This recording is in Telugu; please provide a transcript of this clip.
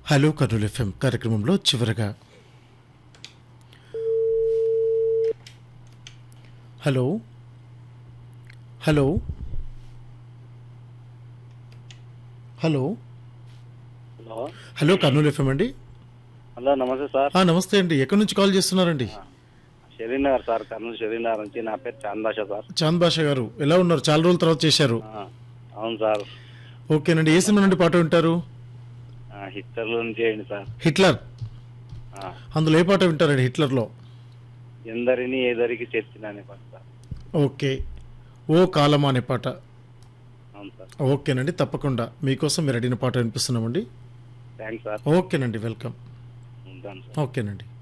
హలో కర్నూలు ఎఫ్ఎం కార్యక్రమంలో చివరగా hello hello hello hello hello Kurnool FM అండి హలో నమస్తే సార్ ఆ, నమస్తే అండి ఎక్కడి నుంచి కాల్ చేస్తున్నారండి షరీన్ నగర్ సార్ కర్నూలు షరీన్ నగర్ నుంచి నా పేరు చాంద్ భాష సార్ చాంద్ బాషా గారు ఎలా ఉన్నారు చాలా రోజుల తర్వాత చేశారు ఆ, అవును సార్ ఓకేనండి ఏ సినిమా నుండి పాట వింటారు ఆ, హిట్లర్లో నుంచి చేయండి సార్ హిట్లర్ ఆ, అందులో ఏ పాట వింటారండి హిట్లర్లో ఎందరిని ఏదరికి చేర్చినని పాట సార్ ఓకే ఓ కాలమా అనే పాట అవును సార్ ఓకేనండి తప్పకుండా మీకోసం మీరు అడిగిన పాట వినిపిస్తున్నామండి థ్యాంక్స్ సార్ ఓకేనండి వెల్కమ్ ఉంటాను సార్ ఓకేనండి